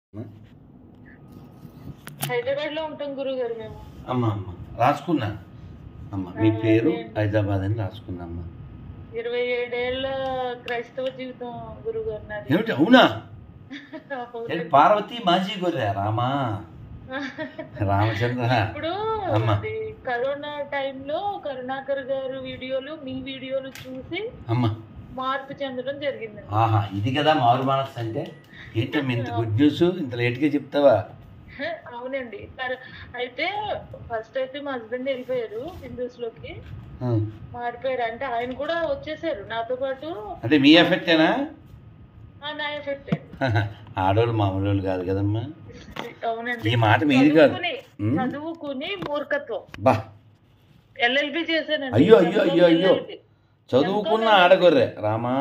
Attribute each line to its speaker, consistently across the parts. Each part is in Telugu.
Speaker 1: హైదరాబాద్ లో ఉంటాం గురువు గారు మేము
Speaker 2: అమ్మ అమ్మ రాసుకున్నా అమ్మ మీ పేరు హైదరాబాద్ అని రాసుకున్నా అమ్మ
Speaker 1: ఇరవై ఏడేళ్ల క్రైస్తవ జీవితం గురువు గారు నాది
Speaker 2: ఏమిటి అవునా ఏంటి
Speaker 1: అవునండి.
Speaker 2: పార్వతి మాజీ గొర్రె రామా రామచంద్ర
Speaker 1: ఇప్పుడు
Speaker 2: అమ్మా.
Speaker 1: అది కరోనా టైంలో కరుణాకర్ గారు వీడియోలు మీ వీడియోలు చూసి
Speaker 2: అమ్మ
Speaker 1: మార్పు చెందడం జరిగింది
Speaker 2: ఆహా ఇది కదా మారు మనస్ అంటే ఏంటమ్మా ఇంత గుడ్ న్యూస్ ఇంత లేట్గా చెప్తావా
Speaker 1: అవునండి కర- అయితే ఫస్ట్ అయితే మా హస్బెండ్ వెళ్ళిపోయారు హిందూస్ లోకి
Speaker 2: ఆ.
Speaker 1: మారిపోయారు అంటే ఆయన కూడా వచ్చేసారు నాతో పాటు
Speaker 2: అంటే మీ ఎఫెక్టేనా
Speaker 1: ఆ, నా ఎఫెక్ట్
Speaker 2: ఆడవాళ్ళు మామూలు వాళ్ళు కాదు కదమ్మా
Speaker 1: అవునండి
Speaker 2: ఈ మాట మీది కాదు
Speaker 1: చదువుకుని
Speaker 2: ఉమ్.
Speaker 1: చదువుకుని మూర్ఖత్వం
Speaker 2: బా
Speaker 1: ఎల్ఎల్బి చేశానండి
Speaker 2: అయ్యో, అయ్యో, అయ్యో, అయ్యో.
Speaker 1: LLB.
Speaker 2: చదువుకున్న ఆడగొర్రె రామా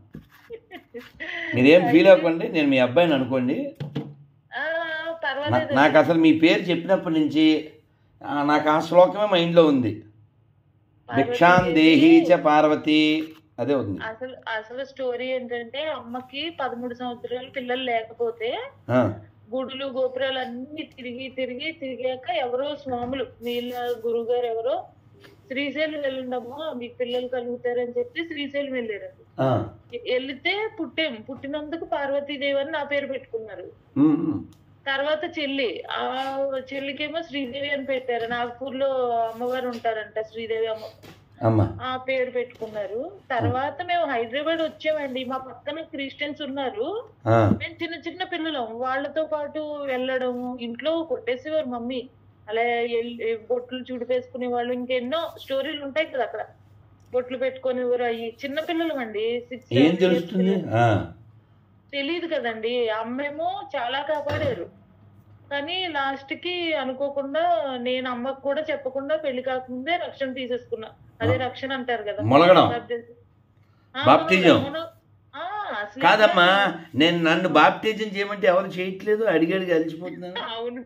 Speaker 2: మీరేం ఫీల్ అవ్వకండి నేను మీ అబ్బాయిని అనుకోండి
Speaker 1: ఆ,
Speaker 2: నా-
Speaker 1: పర్వాలేదు
Speaker 2: నాకు అసలు మీ పేరు చెప్పినప్పటి నుంచి ఆ, నాకు ఆ శ్లోకమే మైండ్లో ఉంది భిక్షాం దేహీ చ పార్వతి అదే ఉంది
Speaker 1: అసలు అసలు స్టోరీ ఏంటంటే అమ్మకి పదమూడు సంవత్సరాలు పిల్లలు లేకపోతే
Speaker 2: ఆ,
Speaker 1: గుడులు గోపురాలు అన్ని తిరిగి తిరిగి తిరిగాక ఎవరో స్వాములు వీళ్ళ గురువు గారు ఎవరో శ్రీశైలం వెళ్ళండమ్మా మీకు పిల్లలు కలుగుతారని చెప్పి శ్రీశైలం వెళ్ళారండి
Speaker 2: ఆ,
Speaker 1: వెళ్తే పుట్టాం పుట్టినందుకు పార్వతీదేవి అని నా పేరు పెట్టుకున్నారు
Speaker 2: ఉమ్, ఉమ్.
Speaker 1: తర్వాత చెల్లి ఆ చెల్లికేమో శ్రీదేవి అని పెట్టారు నాగపూర్ లో అమ్మవారు ఉంటారంట శ్రీదేవి అమ్మ
Speaker 2: అమ్మ
Speaker 1: ఆ పేరు పెట్టుకున్నారు తర్వాత మేము హైదరాబాద్ వచ్చామండి మా పక్కన క్రిస్టియన్స్ ఉన్నారు
Speaker 2: ఆ,
Speaker 1: మేము చిన్న చిన్న పిల్లలం వాళ్ళతో పాటు వెళ్ళడం ఇంట్లో కొట్టేసేవారు మమ్మీ అలా ఎల్- బొట్లు చుడిపేసుకునే వాళ్ళు ఇంకెన్నో స్టోరీలు ఉంటాయి కదా అక్కడ బొట్లు పెట్టుకునేవారు అయ్యి చిన్న పిల్లలం అండి సిక్స్
Speaker 2: ఏం తెలుస్తుంది ఆ,
Speaker 1: తెలియదు కదండి అమ్మేమో చాలా కాపాడారు కానీ లాస్ట్ కి అనుకోకుండా నేను అమ్మకు కూడా చెప్పకుండా పెళ్లి కాకముందే రక్షణ తీసేసుకున్నా అదే రక్షణ అంటారు కదా
Speaker 2: మొలగడం.
Speaker 1: ఆ,
Speaker 2: బాప్టిజం.
Speaker 1: మొలగడం. ఆ, అసలు
Speaker 2: కాదమ్మా నేను నన్ను బాప్టిజం చేయమంటే ఎవరు చేయట్లేదు అడిగి అడిగి అలిచిపోతున్నాను
Speaker 1: అవును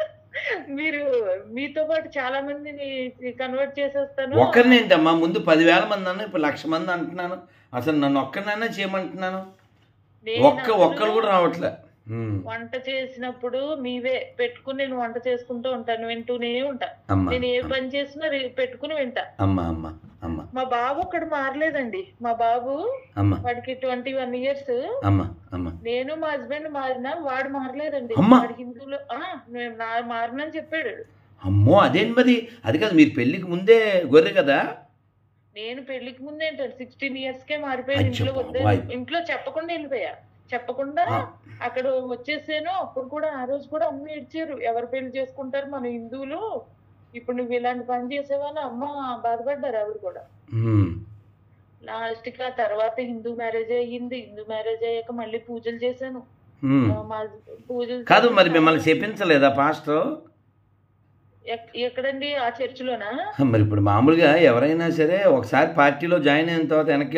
Speaker 1: మీరు మీతో పాటు చాలా మందిని కన్వర్ట్ చేసేస్తాను
Speaker 2: ఒక్కరిని ఏంటమ్మా ముందు పదివేల మంది అన్న ఇప్పుడు లక్ష మంది అంటున్నాను అసలు నన్ను ఒక్కరినైనా చేయమంటున్నాను
Speaker 1: నేను
Speaker 2: ఒక్క
Speaker 1: అసలు
Speaker 2: ఒక్కరు కూడా రావట్లే ఉమ్,
Speaker 1: వంట చేసినప్పుడు మీవే పెట్టుకుని నేను వంట చేసుకుంటూ ఉంటాను వింటూనే ఉంటా
Speaker 2: అమ్మ
Speaker 1: నేను ఏ పని చేసినా రే- పెట్టుకుని వింటా
Speaker 2: అమ్మ అమ్మ అమ్మ
Speaker 1: మా బాబు ఒక్కడు మారలేదండి మా బాబు
Speaker 2: అమ్మ
Speaker 1: వాడికి ట్వంటీ వన్ ఇయర్స్
Speaker 2: అమ్మ అమ్మ
Speaker 1: నేను మా హస్బెండ్ మారినా వాడు మారలేదండి
Speaker 2: అమ్మా.
Speaker 1: వాడు హిందువులో ఆ, నేను నా మారినని చెప్పాడు
Speaker 2: అమ్మో అదేంటి మరి అది కాదు మీరు పెళ్ళికి ముందే గొర్రె కదా
Speaker 1: నేను పెళ్లికి ముందే ఏంటంటే సిక్స్టీన్ ఇయర్స్ కే మారిపోయాను
Speaker 2: అచ్చో
Speaker 1: ఇంట్లో వద్దే
Speaker 2: బాబాయ్.
Speaker 1: ఇంట్లో చెప్పకుండా వెళ్ళిపోయా చెప్పకుండా
Speaker 2: ఆ.
Speaker 1: అక్కడ వచ్చేసాను అప్పుడు కూడా ఆ రోజు కూడా అమ్మ ఏడ్చారు ఎవరు పెళ్లి చేసుకుంటారు మన హిందువులు ఇప్పుడు నువ్వు ఇలాంటి పని చేసేవని అమ్మ బాధపడ్డారు ఆవిడ కూడా
Speaker 2: ఉమ్,
Speaker 1: లాస్ట్ కి ఆ తర్వాత హిందూ మ్యారేజ్ అయ్యింది హిందూ మ్యారేజ్ అయ్యాక మళ్ళీ పూజలు చేశాను
Speaker 2: ఉమ్.
Speaker 1: ఆ, మా పూజలు
Speaker 2: కాదు మరి
Speaker 1: చేశాక-
Speaker 2: మిమ్మల్ని చెప్పించలేదా పాస్టర్
Speaker 1: ఎక్- ఎక్కడండి ఆ చర్చిలోనా
Speaker 2: మరి ఇప్పుడు మామూలుగా ఎవరైనా సరే ఒకసారి పార్టీలో జాయిన్ అయిన తర్వాత వెనక్కి